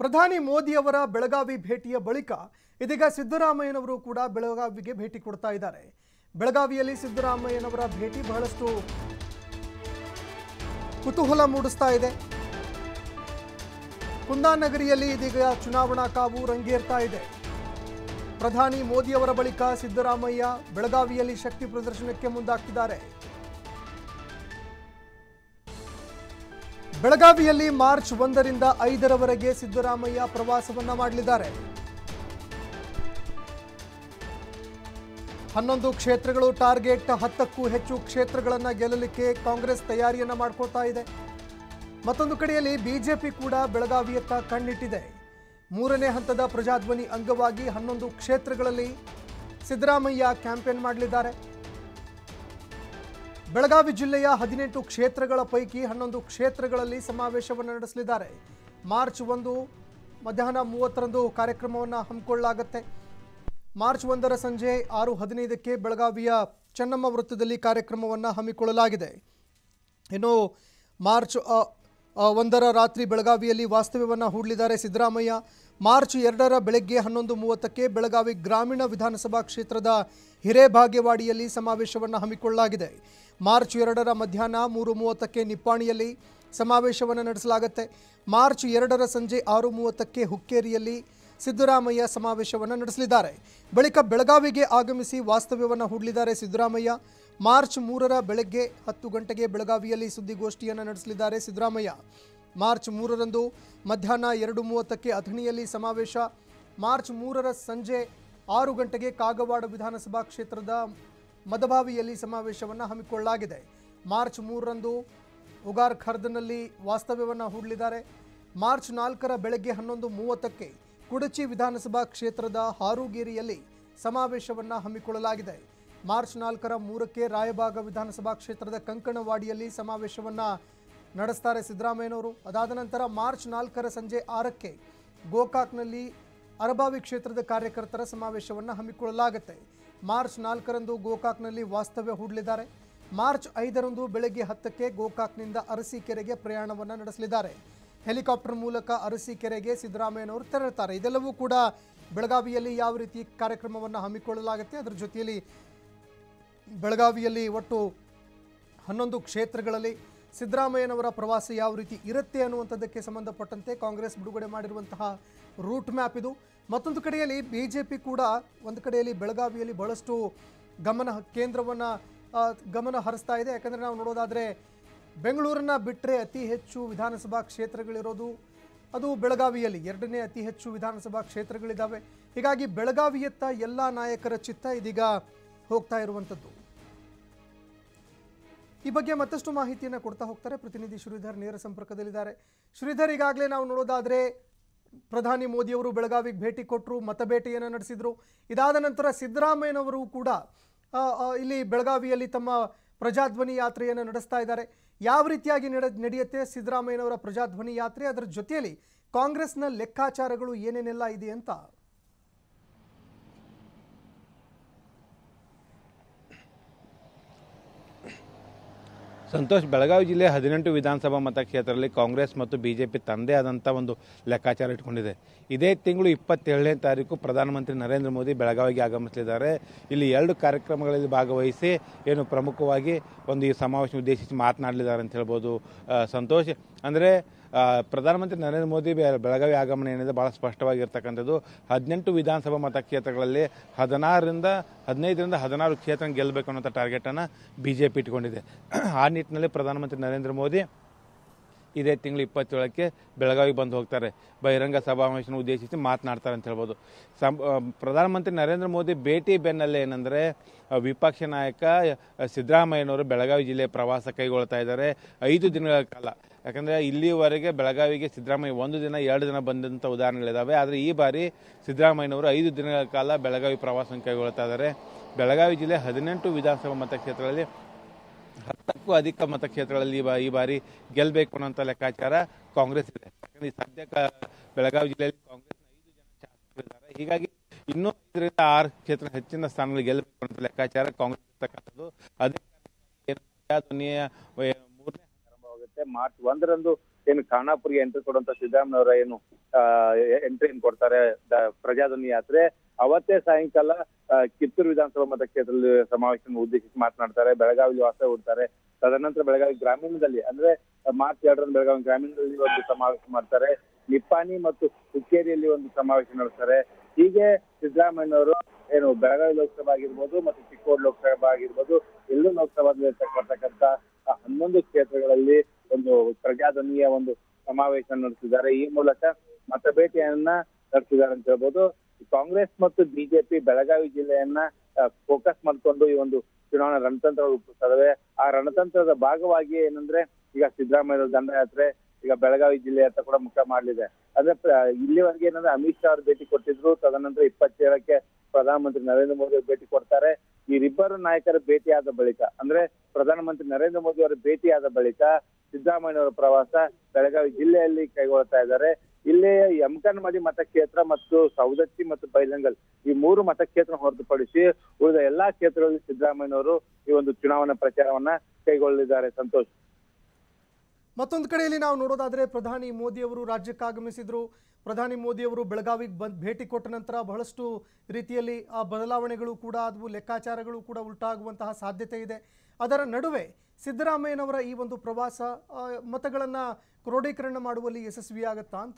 ಪ್ರಧಾನಿ ಮೋದಿಯವರ ಬೆಳಗಾವಿ ಭೇಟಿಯ ಬಳಿಕ ಇದೀಗ ಸಿದ್ದರಾಮಯ್ಯನವರು ಕೂಡ ಬೆಳಗಾವಿಗೆ ಭೇಟಿ ಕೊಡ್ತಾ ಇದ್ದಾರೆ ಬೆಳಗಾವಿಯಲ್ಲಿ ಸಿದ್ದರಾಮಯ್ಯನವರ ಭೇಟಿ ಬಹಳಷ್ಟು ಕುತೂಹಲ ಮೂಡಿಸ್ತಾ ಇದೆ ಕುಂದಾನಗರಿಯಲ್ಲಿ ಇದೀಗ ಚುನಾವಣಾ ಕಾವು ರಂಗೇರ್ತಾ ಇದೆ ಪ್ರಧಾನಿ ಮೋದಿಯವರ ಬಳಿಕ ಸಿದ್ದರಾಮಯ್ಯ ಬೆಳಗಾವಿಯಲ್ಲಿ ಶಕ್ತಿ ಪ್ರದರ್ಶನಕ್ಕೆ ಮುಂದಾಗ್ತಿದ್ದಾರೆ ಬೆಳಗಾವಿಯಲ್ಲಿ ಮಾರ್ಚ್ ಒಂದರಿಂದ ಐದರವರೆಗೆ ಸಿದ್ದರಾಮಯ್ಯ ಪ್ರವಾಸವನ್ನ ಮಾಡಲಿದ್ದಾರೆ ಹನ್ನೊಂದು ಕ್ಷೇತ್ರಗಳು ಟಾರ್ಗೆಟ್ ಹತ್ತಕ್ಕೂ ಹೆಚ್ಚು ಕ್ಷೇತ್ರಗಳನ್ನ ಗೆಲ್ಲಲಿಕ್ಕೆ ಕಾಂಗ್ರೆಸ್ ತಯಾರಿಯನ್ನ ಮಾಡ್ಕೊಳ್ತಾ ಇದೆ ಮತ್ತೊಂದು ಕಡೆಯಲ್ಲಿ ಬಿಜೆಪಿ ಕೂಡ ಬೆಳಗಾವಿಯತ್ತ ಕಣ್ಣಿಟ್ಟಿದೆ ಮೂರನೇ ಹಂತದ ಪ್ರಜಾಧ್ವನಿ ಅಂಗವಾಗಿ ಹನ್ನೊಂದು ಕ್ಷೇತ್ರಗಳಲ್ಲಿ ಸಿದ್ದರಾಮಯ್ಯ ಕ್ಯಾಂಪೇನ್ ಮಾಡಲಿದ್ದಾರೆ ಬೆಳಗಾವಿ ಜಿಲ್ಲೆಯ ಹದಿನೆಂಟು ಕ್ಷೇತ್ರಗಳ ಪೈಕಿ ಹನ್ನೊಂದು ಕ್ಷೇತ್ರಗಳಲ್ಲಿ ಸಮಾವೇಶವನ್ನು ನಡೆಸಲಿದ್ದಾರೆ ಮಾರ್ಚ್ ಒಂದು ಮಧ್ಯಾಹ್ನ ಮೂವತ್ತರಂದು ಕಾರ್ಯಕ್ರಮವನ್ನು ಹಮ್ಮಿಕೊಳ್ಳಲಾಗುತ್ತೆ ಮಾರ್ಚ್ ಒಂದರ ಸಂಜೆ ಆರು ಹದಿನೈದಕ್ಕೆ ಬೆಳಗಾವಿಯ ಚೆನ್ನಮ್ಮ ವೃತ್ತದಲ್ಲಿ ಕಾರ್ಯಕ್ರಮವನ್ನು ಹಮ್ಮಿಕೊಳ್ಳಲಾಗಿದೆ ಇನ್ನು ಮಾರ್ಚ್ ಅ, ಅ, ಒಂದರ ರಾತ್ರಿ ಬೆಳಗಾವಿಯಲ್ಲಿ ವಾಸ್ತವ್ಯವನ್ನು ಹೂಡಲಿದ್ದಾರೆ ಸಿದ್ದರಾಮಯ್ಯ ಮಾರ್ಚ್ ಎರಡರ ಬೆಳಗ್ಗೆ ಹನ್ನೊಂದು ಮೂವತ್ತಕ್ಕೆ ಬೆಳಗಾವಿ ಗ್ರಾಮೀಣ ವಿಧಾನಸಭಾ ಕ್ಷೇತ್ರದ ಹಿರೇಭಾಗ್ಯವಾಡಿಯಲ್ಲಿ ಸಮಾವೇಶವನ್ನು ಹಮ್ಮಿಕೊಳ್ಳಲಾಗಿದೆ ಮಾರ್ಚ್ ಎರಡರ ಮಧ್ಯಾಹ್ನ ಮೂರು ಮೂವತ್ತಕ್ಕೆ ನಿಪ್ಪಾಣಿಯಲ್ಲಿ ಸಮಾವೇಶವನ್ನು ನಡೆಸಲಾಗುತ್ತೆ ಮಾರ್ಚ್ ಎರಡರ ಸಂಜೆ ಆರು ಮೂವತ್ತಕ್ಕೆ ಹುಕ್ಕೇರಿಯಲ್ಲಿ ಸಿದ್ದರಾಮಯ್ಯ ಸಮಾವೇಶವನ್ನು ನಡೆಸಲಿದ್ದಾರೆ ಬಳಿಕ ಬೆಳಗಾವಿಗೆ ಆಗಮಿಸಿ ವಾಸ್ತವ್ಯವನ್ನು ಹೂಡಲಿದ್ದಾರೆ ಸಿದ್ದರಾಮಯ್ಯ ಮಾರ್ಚ್ ಮೂರರ ಬೆಳಗ್ಗೆ ಹತ್ತು ಗಂಟೆಗೆ ಬೆಳಗಾವಿಯಲ್ಲಿ ಸುದ್ದಿಗೋಷ್ಠಿಯನ್ನು ನಡೆಸಲಿದ್ದಾರೆ ಸಿದ್ದರಾಮಯ್ಯ ಮಾರ್ಚ್ ಮೂರರಂದು ಮಧ್ಯಾಹ್ನ ಎರಡು ಮೂವತ್ತಕ್ಕೆ ಅಥಣಿಯಲ್ಲಿ ಸಮಾವೇಶ ಮಾರ್ಚ್ ಮೂರರ ಸಂಜೆ ಆರು ಗಂಟೆಗೆ ಕಾಗವಾಡ ವಿಧಾನಸಭಾ ಕ್ಷೇತ್ರದ ಮದಭಾವಿಯಲ್ಲಿ ಸಮಾವೇಶವನ್ನು ಹಮ್ಮಿಕೊಳ್ಳಲಾಗಿದೆ ಮಾರ್ಚ್ ಮೂರರಂದು ಉಗಾರ್ ಖರ್ದ್ನಲ್ಲಿ ವಾಸ್ತವ್ಯವನ್ನು ಹೂಡಲಿದ್ದಾರೆ ಮಾರ್ಚ್ ನಾಲ್ಕರ ಬೆಳಗ್ಗೆ ಹನ್ನೊಂದು ಮೂವತ್ತಕ್ಕೆ ಕುಡಚಿ ವಿಧಾನಸಭಾ ಕ್ಷೇತ್ರದ ಹಾರೂಗೇರಿಯಲ್ಲಿ ಸಮಾವೇಶವನ್ನು ಹಮ್ಮಿಕೊಳ್ಳಲಾಗಿದೆ ಮಾರ್ಚ್ ನಾಲ್ಕರ ಮೂರಕ್ಕೆ ರಾಯಬಾಗ ವಿಧಾನಸಭಾ ಕ್ಷೇತ್ರದ ಕಂಕಣವಾಡಿಯಲ್ಲಿ ಸಮಾವೇಶವನ್ನು ನಡೆಸ್ತಾರೆ ಸಿದ್ದರಾಮಯ್ಯನವರು ಅದಾದ ನಂತರ ಮಾರ್ಚ್ ನಾಲ್ಕರ ಸಂಜೆ ಆರಕ್ಕೆ ಗೋಕಾಕ್ನಲ್ಲಿ ಅರಬಾವಿ ಕ್ಷೇತ್ರದ ಕಾರ್ಯಕರ್ತರ ಸಮಾವೇಶವನ್ನು ಹಮ್ಮಿಕೊಳ್ಳಲಾಗುತ್ತೆ ಮಾರ್ಚ್ ನಾಲ್ಕರಂದು ಗೋಕಾಕ್ನಲ್ಲಿ ವಾಸ್ತವ್ಯ ಹೂಡಲಿದ್ದಾರೆ ಮಾರ್ಚ್ ಐದರಂದು ಬೆಳಗ್ಗೆ ಹತ್ತಕ್ಕೆ ಗೋಕಾಕ್ನಿಂದ ಅರಸೀಕೆರೆಗೆ ಪ್ರಯಾಣವನ್ನು ನಡೆಸಲಿದ್ದಾರೆ ಹೆಲಿಕಾಪ್ಟರ್ ಮೂಲಕ ಅರಸೀಕೆರೆಗೆ ಸಿದ್ದರಾಮಯ್ಯನವರು ತೆರಳುತ್ತಾರೆ ಇದೆಲ್ಲವೂ ಕೂಡ ಬೆಳಗಾವಿಯಲ್ಲಿ ಯಾವ ರೀತಿ ಕಾರ್ಯಕ್ರಮವನ್ನು ಹಮ್ಮಿಕೊಳ್ಳಲಾಗುತ್ತೆ ಅದರ ಜೊತೆಯಲ್ಲಿ ಬೆಳಗಾವಿಯಲ್ಲಿ ಒಟ್ಟು ಹನ್ನೊಂದು ಕ್ಷೇತ್ರಗಳಲ್ಲಿ ಸಿದ್ದರಾಮಯ್ಯನವರ ಪ್ರವಾಸ ಯಾವ ರೀತಿ ಇರುತ್ತೆ ಅನ್ನುವಂಥದ್ದಕ್ಕೆ ಸಂಬಂಧಪಟ್ಟಂತೆ ಕಾಂಗ್ರೆಸ್ ಬಿಡುಗಡೆ ಮಾಡಿರುವಂತಹ ರೂಟ್ ಮ್ಯಾಪ್ ಇದು ಮತ್ತೊಂದು ಕಡೆಯಲ್ಲಿ ಬಿ ಜೆ ಪಿ ಕೂಡ ಒಂದು ಕಡೆಯಲ್ಲಿ ಬೆಳಗಾವಿಯಲ್ಲಿ ಬಹಳಷ್ಟು ಗಮನ ಕೇಂದ್ರವನ್ನು ಗಮನ ಹರಿಸ್ತಾ ಇದೆ ಯಾಕಂದರೆ ನಾವು ನೋಡೋದಾದರೆ ಬೆಂಗಳೂರನ್ನ ಬಿಟ್ಟರೆ ಅತಿ ಹೆಚ್ಚು ವಿಧಾನಸಭಾ ಕ್ಷೇತ್ರಗಳಿರೋದು ಅದು ಬೆಳಗಾವಿಯಲ್ಲಿ ಎರಡನೇ ಅತಿ ಹೆಚ್ಚು ವಿಧಾನಸಭಾ ಕ್ಷೇತ್ರಗಳಿದ್ದಾವೆ ಹೀಗಾಗಿ ಬೆಳಗಾವಿಯತ್ತ ಎಲ್ಲ ನಾಯಕರ ಚಿತ್ತ ಇದೀಗ ಹೋಗ್ತಾ ಇರುವಂಥದ್ದು ಈ ಬಗ್ಗೆ ಮತ್ತಷ್ಟು ಮಾಹಿತಿಯನ್ನು ಕೊಡ್ತಾ ಹೋಗ್ತಾರೆ ಪ್ರತಿನಿಧಿ ಶ್ರೀಧರ್ ನೇರ ಸಂಪರ್ಕದಲ್ಲಿದ್ದಾರೆ ಶ್ರೀಧರ್ ಈಗಾಗಲೇ ನಾವು ನೋಡೋದಾದ್ರೆ ಪ್ರಧಾನಿ ಮೋದಿಯವರು ಬೆಳಗಾವಿಗೆ ಭೇಟಿ ಕೊಟ್ಟರು ಮತಬೇಟೆಯನ್ನು ನಡೆಸಿದ್ರು ಇದಾದ ನಂತರ ಸಿದ್ದರಾಮಯ್ಯನವರು ಕೂಡ ಆ, ಆ, ಇಲ್ಲಿ ಬೆಳಗಾವಿಯಲ್ಲಿ ತಮ್ಮ ಪ್ರಜಾಧ್ವನಿ ಯಾತ್ರೆಯನ್ನು ನಡೆಸ್ತಾ ಇದ್ದಾರೆ ಯಾವ ರೀತಿಯಾಗಿ ನಡೆ ನಡೆಯುತ್ತೆ ಸಿದ್ದರಾಮಯ್ಯನವರ ಪ್ರಜಾಧ್ವನಿ ಯಾತ್ರೆ ಅದರ ಜೊತೆಯಲ್ಲಿ ಕಾಂಗ್ರೆಸ್ನ ಲೆಕ್ಕಾಚಾರಗಳು ಏನೇನೆಲ್ಲ ಇದೆ ಅಂತ ಸಂತೋಷ್ ಬೆಳಗಾವಿ ಜಿಲ್ಲೆ ಹದಿನೆಂಟು ವಿಧಾನಸಭಾ ಮತಕ್ಷೇತ್ರದಲ್ಲಿ ಕಾಂಗ್ರೆಸ್ ಮತ್ತು ಬಿಜೆಪಿ ತಂದೇ ಆದಂಥ ಒಂದು ಲೆಕ್ಕಾಚಾರ ಇಟ್ಕೊಂಡಿದೆ ಇದೇ ತಿಂಗಳು ಇಪ್ಪತ್ತೇಳನೇ ತಾರೀಕು ಪ್ರಧಾನಮಂತ್ರಿ ನರೇಂದ್ರ ಮೋದಿ ಬೆಳಗಾವಿಗೆ ಆಗಮಿಸಲಿದ್ದಾರೆ ಇಲ್ಲಿ ಎರಡು ಕಾರ್ಯಕ್ರಮಗಳಲ್ಲಿ ಭಾಗವಹಿಸಿ ಏನು ಪ್ರಮುಖವಾಗಿ ಒಂದು ಈ ಸಮಾವೇಶ ಉದ್ದೇಶಿಸಿ ಮಾತನಾಡಲಿದ್ದಾರೆ ಅಂತ ಹೇಳ್ಬೋದು ಆ, ಸಂತೋಷ್ ಅಂದರೆ ಆ, ಪ್ರಧಾನಮಂತ್ರಿ ನರೇಂದ್ರ ಮೋದಿ ಬೆ- ಬೆಳಗಾವಿ ಆಗಮನ ಏನಿದೆ ಬಹಳ ಸ್ಪಷ್ಟವಾಗಿರ್ತಕ್ಕಂಥದ್ದು ಹದಿನೆಂಟು ವಿಧಾನಸಭಾ ಮತಕ್ಷೇತ್ರಗಳಲ್ಲಿ ಹದಿನಾರರಿಂದ ಹದಿನೈದರಿಂದ ಹದಿನಾರು ಕ್ಷೇತ್ರ ಗೆಲ್ಲಬೇಕು ಅನ್ನೋಂಥ ಟಾರ್ಗೆಟನ್ನು ಬಿ ಜೆ ಪಿ ಇಟ್ಕೊಂಡಿದೆ ಆ ನಿಟ್ಟಿನಲ್ಲಿ ಪ್ರಧಾನಮಂತ್ರಿ ನರೇಂದ್ರ ಮೋದಿ ಇದೇ ತಿಂಗಳು ಇಪ್ಪತ್ತೇಳಕ್ಕೆ ಬೆಳಗಾವಿಗೆ ಬಂದು ಹೋಗ್ತಾರೆ ಬಹಿರಂಗ ಸಮಾವೇಶನ ಉದ್ದೇಶಿಸಿ ಮಾತನಾಡ್ತಾರೆ ಅಂತ ಹೇಳ್ಬೋದು ಸಂ ಆ, ಪ್ರಧಾನಮಂತ್ರಿ ನರೇಂದ್ರ ಮೋದಿ ಭೇಟಿ ಬೆನ್ನಲ್ಲೇ ಏನಂದರೆ ಆ, ವಿಪಕ್ಷ ನಾಯಕ ಆ, ಸಿದ್ದರಾಮಯ್ಯನವರು ಬೆಳಗಾವಿ ಜಿಲ್ಲೆ ಪ್ರವಾಸ ಕೈಗೊಳ್ತಾ ಇದ್ದಾರೆ ಐದು ದಿನಗಳ ಕಾಲ ಯಾಕಂದರೆ ಇಲ್ಲಿವರೆಗೆ ಬೆಳಗಾವಿಗೆ ಸಿದ್ದರಾಮಯ್ಯ ಒಂದು ದಿನ ಎರಡು ದಿನ ಬಂದಂಥ ಉದಾಹರಣೆಗಳಿದ್ದಾವೆ ಆದರೆ ಈ ಬಾರಿ ಸಿದ್ದರಾಮಯ್ಯನವರು ಐದು ದಿನಗಳ ಕಾಲ ಬೆಳಗಾವಿ ಪ್ರವಾಸವನ್ನು ಕೈಗೊಳ್ತಾ ಇದ್ದಾರೆ ಬೆಳಗಾವಿ ಜಿಲ್ಲೆ ಹದಿನೆಂಟು ವಿಧಾನಸಭಾ ಮತಕ್ಷೇತ್ರಗಳಲ್ಲಿ ಹತ್ತಕ್ಕೂ ಅಧಿಕ ಮತಕ್ಷೇತ್ರಗಳಲ್ಲಿ ಈ ಬಾ- ಈ ಬಾರಿ ಗೆಲ್ಲಬೇಕು ಅನ್ನೋಂಥ ಲೆಕ್ಕಾಚಾರ ಕಾಂಗ್ರೆಸ್ ಇದೆ ಯಾಕಂದ್ರೆ ಈ ಸದ್ಯಕ್ಕೆ ಬೆಳಗಾವಿ ಜಿಲ್ಲೆಯಲ್ಲಿ ಕಾಂಗ್ರೆಸ್ನ ಐದು ಜನ ಶಾಸಕರಿದ್ದಾರೆ ಹೀಗಾಗಿ ಇನ್ನೂ ಐದರಿಂದ ಆರು ಕ್ಷೇತ್ರ ಹೆಚ್ಚಿನ ಸ್ಥಾನಗಳು ಗೆಲ್ಲಬೇಕು ಅನ್ನೋ ಲೆಕ್ಕಾಚಾರ ಕಾಂಗ್ರೆಸ್ ಇರ್ತಕ್ಕಂಥದ್ದು ಅದೇ ಕಾರಣಕ್ಕಾಗಿ ಏನು ಪ್ರಜಾಧ್ವನಿಯ ವ- ಮೂರನೇ ಹಂತ ಆರಂಭವಾಗುತ್ತೆ ಮಾರ್ಚ್ ಒಂದರಂದು ಏನು ಖಾನಾಪುರಿಗೆ ಎಂಟ್ರಿ ಕೊಡುವಂತ ಸಿದ್ದರಾಮಯ್ಯವರ ಏನು ಎಂಟ್ರಿ ಕೊಡ್ತಾರೆ ದ- ಪ್ರಜಾಧ್ವನಿ ಯಾತ್ರೆ ಅವತ್ತೇ ಸಾಯಂಕಾಲ ಆ, ಕಿತ್ತೂರು ವಿಧಾನಸಭಾ ಮತಕ್ಷೇತ್ರದಲ್ಲಿ ಸಮಾವೇಶ ಉದ್ದೇಶಿಸಿ ಮಾತನಾಡ್ತಾರೆ ಬೆಳಗಾವಿಲಿ ವಾಸ ಹೂಡ್ತಾರೆ ತದನಂತರ ಬೆಳಗಾವಿ ಗ್ರಾಮೀಣದಲ್ಲಿ ಅಂದ್ರೆ ಮಾರ್ಚ್ ಎರಡರಂದು ಬೆಳಗಾವಿ ಗ್ರಾಮೀಣದಲ್ಲಿ ಒಂದು ಸಮಾವೇಶ ಮಾಡ್ತಾರೆ ನಿಪ್ಪಾಣಿ ಮತ್ತು ಹುಕ್ಕೇರಿಯಲ್ಲಿ ಒಂದು ಸಮಾವೇಶ ನಡೆಸ್ತಾರೆ ಹೀಗೆ ಸಿದ್ದರಾಮಯ್ಯನವರು ಏನು ಬೆಳಗಾವಿ ಲೋಕಸಭಾ ಆಗಿರ್ಬೋದು ಮತ್ತು ಚಿಕ್ಕೋಡಿ ಲೋಕಸಭಾ ಆಗಿರ್ಬೋದು ಎಲ್ಲೂ ಲೋಕಸಭಾದಲ್ಲಿ ಬರ್ತಕ್ಕಂಥ ಆ ಹನ್ನೊಂದು ಕ್ಷೇತ್ರಗಳಲ್ಲಿ ಒಂದು ಪ್ರಜಾಧ್ವನಿಯ ಒಂದು ಸಮಾವೇಶ ನಡೆಸಿದ್ದಾರೆ ಈ ಮೂಲಕ ಮತಬೇಟೆಯನ್ನ ನಡೆಸಿದ್ದಾರೆ ಅಂತ ಹೇಳ್ಬೋದು ಕಾಂಗ್ರೆಸ್ ಮತ್ತು ಬಿಜೆಪಿ ಬೆಳಗಾವಿ ಜಿಲ್ಲೆಯನ್ನ ಫೋಕಸ್ ಮಾಡ್ಕೊಂಡು ಈ ಒಂದು ಚುನಾವಣಾ ರಣತಂತ್ರ ರೂಪಿಸ್ತವೆ ಆ ರಣತಂತ್ರದ ಭಾಗವಾಗಿ ಏನಂದ್ರೆ ಈಗ ಸಿದ್ದರಾಮಯ್ಯ ದಂಡಯಾತ್ರೆ ಈಗ ಬೆಳಗಾವಿ ಜಿಲ್ಲೆಯತ್ತ ಕೂಡ ಮುಖ ಮಾಡಲಿದೆ ಅಂದ್ರೆ ಪ್ರ- ಇಲ್ಲಿವರೆಗೆ ಏನಂದ್ರೆ ಅಮಿತ್ ಶಾ ಅವರು ಭೇಟಿ ಕೊಟ್ಟಿದ್ರು ತದನಂತರ ಇಪ್ಪತ್ತೇಳಕ್ಕೆ ಪ್ರಧಾನಮಂತ್ರಿ ನರೇಂದ್ರ ಮೋದಿ ಅವರು ಭೇಟಿ ಕೊಡ್ತಾರೆ ಇವರಿಬ್ಬರು ನಾಯಕರ ಭೇಟಿಯಾದ ಬಳಿಕ ಅಂದ್ರೆ ಪ್ರಧಾನಮಂತ್ರಿ ನರೇಂದ್ರ ಮೋದಿ ಅವರ ಭೇಟಿಯಾದ ಬಳಿಕ ಸಿದ್ದರಾಮಯ್ಯನವರ ಪ್ರವಾಸ ಬೆಳಗಾವಿ ಜಿಲ್ಲೆಯಲ್ಲಿ ಕೈಗೊಳ್ತಾ ಇದ್ದಾರೆ ಇಲ್ಲಿ ಯಮಕನ್ಮಡಿ ಮತಕ್ಷೇತ್ರ ಮತ್ತು ಸೌದತ್ತಿ ಮತ್ತು ಬೈಲಂಗಲ್ ಈ ಮೂರು ಮತಕ್ಷೇತ್ರ ಹೊರತುಪಡಿಸಿ ಉಳಿದ ಎಲ್ಲಾ ಕ್ಷೇತ್ರಗಳಲ್ಲಿ ಸಿದ್ದರಾಮಯ್ಯನವರು ಈ ಒಂದು ಚುನಾವಣಾ ಪ್ರಚಾರವನ್ನ ಕೈಗೊಳ್ಳಲಿದ್ದಾರೆ ಸಂತೋಷ್ ಮತ್ತೊಂದು ಕಡೆಯಲ್ಲಿ ನಾವು ನೋಡೋದಾದರೆ ಪ್ರಧಾನಿ ಮೋದಿಯವರು ರಾಜ್ಯಕ್ಕೆ ಆಗಮಿಸಿದ್ರು ಪ್ರಧಾನಿ ಮೋದಿಯವರು ಬೆಳಗಾವಿಗೆ ಬಂದು ಭೇಟಿ ಕೊಟ್ಟ ನಂತರ ಬಹಳಷ್ಟು ರೀತಿಯಲ್ಲಿ ಆ ಬದಲಾವಣೆಗಳು ಕೂಡ ಆದವು ಲೆಕ್ಕಾಚಾರಗಳು ಕೂಡ ಉಲ್ಟಾಗುವಂತಹ ಸಾಧ್ಯತೆ ಇದೆ ಅದರ ನಡುವೆ ಸಿದ್ದರಾಮಯ್ಯನವರ ಈ ಒಂದು ಪ್ರವಾಸ ಮತಗಳನ್ನು ಕ್ರೋಢೀಕರಣ ಮಾಡುವಲ್ಲಿ ಯಶಸ್ವಿಯಾಗತ್ತಾ ಅಂತ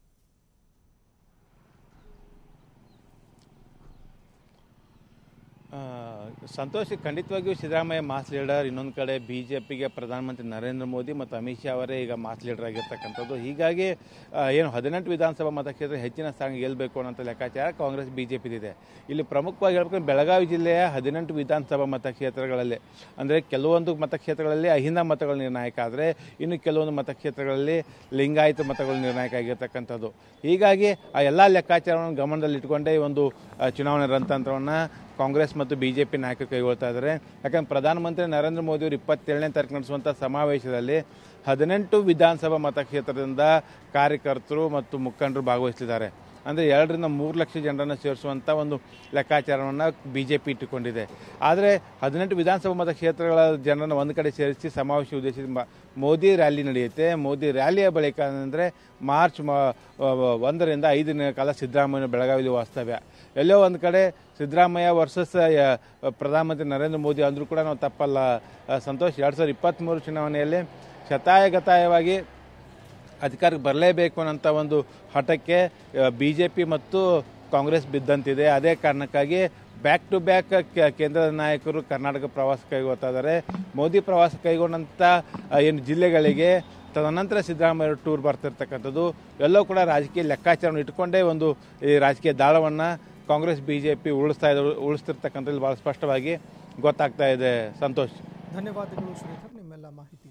ಆ, ಸಂತೋಷ್ ಖಂಡಿತವಾಗಿಯೂ ಸಿದ್ದರಾಮಯ್ಯ ಮಾಸ್ ಲೀಡರ್ ಇನ್ನೊಂದು ಕಡೆ ಬಿ ಜೆ ಪಿಗೆ ಪ್ರಧಾನಮಂತ್ರಿ ನರೇಂದ್ರ ಮೋದಿ ಮತ್ತು ಅಮಿತ್ ಶಾ ಅವರೇ ಈಗ ಮಾಸ್ ಲೀಡರ್ ಆಗಿರ್ತಕ್ಕಂಥದ್ದು ಹೀಗಾಗಿ ಆ, ಏನು ಹದಿನೆಂಟು ವಿಧಾನಸಭಾ ಮತಕ್ಷೇತ್ರ ಹೆಚ್ಚಿನ ಸ್ಥಾನ ಗೆಲ್ಲಬೇಕು ಅನ್ನೋಂಥ ಲೆಕ್ಕಾಚಾರ ಕಾಂಗ್ರೆಸ್ ಬಿ ಜೆ ಇದೆ ಇಲ್ಲಿ ಪ್ರಮುಖವಾಗಿ ಹೇಳ್ಬೇಕು ಬೆಳಗಾವಿ ಜಿಲ್ಲೆಯ ಹದಿನೆಂಟು ವಿಧಾನಸಭಾ ಮತಕ್ಷೇತ್ರಗಳಲ್ಲಿ ಅಂದರೆ ಕೆಲವೊಂದು ಮತಕ್ಷೇತ್ರಗಳಲ್ಲಿ ಅಹಿಂದ ಮತಗಳು ನಿರ್ಣಾಯಕ ಆದರೆ ಇನ್ನು ಕೆಲವೊಂದು ಮತಕ್ಷೇತ್ರಗಳಲ್ಲಿ ಲಿಂಗಾಯತ ಮತಗಳು ನಿರ್ಣಾಯಕ ಆಗಿರ್ತಕ್ಕಂಥದ್ದು ಹೀಗಾಗಿ ಆ ಎಲ್ಲ ಲೆಕ್ಕಾಚಾರವನ್ನು ಗಮನದಲ್ಲಿಟ್ಟುಕೊಂಡೇ ಈ ಒಂದು ಆ, ಚುನಾವಣಾ ರಣತಂತ್ರವನ್ನು ಕಾಂಗ್ರೆಸ್ ಮತ್ತು ಬಿ ಜೆ ಪಿ ನಾಯಕರು ಕೈಗೊಳ್ತಾ ಇದ್ದಾರೆ ಯಾಕಂದ್ರೆ ಪ್ರಧಾನಮಂತ್ರಿ ನರೇಂದ್ರ ಮೋದಿ ಅವರು ಇಪ್ಪತ್ತೇಳನೇ ತಾರೀಕು ನಡೆಸುವಂಥ ಸಮಾವೇಶದಲ್ಲಿ ಹದಿನೆಂಟು ವಿಧಾನಸಭಾ ಮತಕ್ಷೇತ್ರದಿಂದ ಕಾರ್ಯಕರ್ತರು ಮತ್ತು ಮುಖಂಡರು ಭಾಗವಹಿಸಲಿದ್ದಾರೆ ಅಂದರೆ ಎರಡರಿಂದ ಮೂರು ಲಕ್ಷ ಜನರನ್ನು ಸೇರಿಸುವಂಥ ಒಂದು ಲೆಕ್ಕಾಚಾರವನ್ನು ಬಿ ಜೆ ಪಿ ಇಟ್ಟುಕೊಂಡಿದೆ ಆದರೆ ಹದಿನೆಂಟು ವಿಧಾನಸಭಾ ಮತಕ್ಷೇತ್ರಗಳ ಜನರನ್ನು ಒಂದು ಕಡೆ ಸೇರಿಸಿ ಸಮಾವೇಶ ಉದ್ದೇಶಿಸಿ ಮ- ಮೋದಿ ರ್ಯಾಲಿ ನಡೆಯುತ್ತೆ ಮೋದಿ ರ್ಯಾಲಿಯ ಬಳಿಕ ಅಂದರೆ ಮಾರ್ಚ್ ಮ ಒಂದರಿಂದ ಐದು ದಿನ ಕಾಲ ಸಿದ್ದರಾಮಯ್ಯ ಬೆಳಗಾವಿಯಲ್ಲಿ ವಾಸ್ತವ್ಯ ಎಲ್ಲೋ ಒಂದು ಕಡೆ ಸಿದ್ದರಾಮಯ್ಯ ವರ್ಸಸ್ ಪ್ರಧಾನಮಂತ್ರಿ ನರೇಂದ್ರ ಮೋದಿ ಅಂದರೂ ಕೂಡ ನಾವು ತಪ್ಪಲ್ಲ ಆ, ಸಂತೋಷ್ ಎರಡು ಸಾವಿರದ ಇಪ್ಪತ್ತ್ಮೂರು ಚುನಾವಣೆಯಲ್ಲಿ ಶತಾಯಗತಾಯವಾಗಿ ಅಧಿಕಾರಕ್ಕೆ ಬರಲೇಬೇಕು ಅನ್ನೋಂಥ ಒಂದು ಹಠಕ್ಕೆ ಬಿ ಜೆ ಪಿ ಮತ್ತು ಕಾಂಗ್ರೆಸ್ ಬಿದ್ದಂತಿದೆ ಅದೇ ಕಾರಣಕ್ಕಾಗಿ ಬ್ಯಾಕ್ ಟು ಬ್ಯಾಕ್ ಕೇಂದ್ರದ ನಾಯಕರು ಕರ್ನಾಟಕ ಪ್ರವಾಸ ಕೈಗೊಳ್ತಾ ಇದ್ದಾರೆ ಮೋದಿ ಪ್ರವಾಸ ಕೈಗೊಂಡಂಥ ಆ, ಏನು ಜಿಲ್ಲೆಗಳಿಗೆ ತದನಂತರ ಸಿದ್ದರಾಮಯ್ಯ ಟೂರ್ ಬರ್ತಿರ್ತಕ್ಕಂಥದ್ದು ಎಲ್ಲವೂ ಕೂಡ ರಾಜಕೀಯ ಲೆಕ್ಕಾಚಾರವನ್ನು ಇಟ್ಕೊಂಡೇ ಒಂದು ಈ ರಾಜಕೀಯ ದಾಳವನ್ನು ಕಾಂಗ್ರೆಸ್ ಬಿ ಜೆ ಪಿ ಉಳಿಸ್ತಾ ಇದ್ರು ಉಳಿಸ್ತಿರ್ತಕ್ಕಂಥದ್ದು ಭಾಳ ಸ್ಪಷ್ಟವಾಗಿ ಗೊತ್ತಾಗ್ತಾ ಇದೆ ಸಂತೋಷ್ ಧನ್ಯವಾದಗಳು ಶ್ರೀಧರ್ ನಿಮ್ಮೆಲ್ಲ ಮಾಹಿತಿ